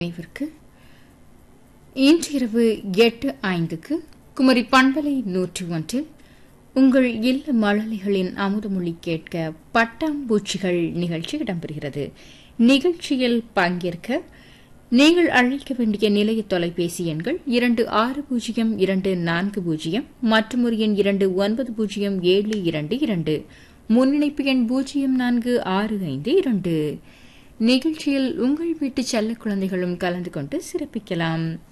நினைவிற்கு இன்றிரவு எட்டு ஐந்துக்கு குமரி பண்பலை நூற்றி ஒன்றில் உங்கள் இல்ல மழலைகளின் அமுதமொழி கேட்க பட்டாம்பூச்சிகள் நிகழ்ச்சி இடம்பெறுகிறது நிகழ்ச்சியில் பங்கேற்க நீங்கள் அழைக்க வேண்டிய நிலைய தொலைபேசி எண்கள் இரண்டு ஆறு பூஜ்ஜியம் இரண்டு நான்கு பூஜ்ஜியம் மற்றும் ஒரு எண் இரண்டு ஒன்பது பூஜ்ஜியம் ஏழு இரண்டு இரண்டு முன்னிணைப்பு எண் பூஜ்ஜியம் நான்கு ஆறு ஐந்து இரண்டு நிகழ்ச்சியில் உங்கள் வீட்டு செல்ல குழந்தைகளும் கலந்து கொண்டு சிறப்பிக்கலாம்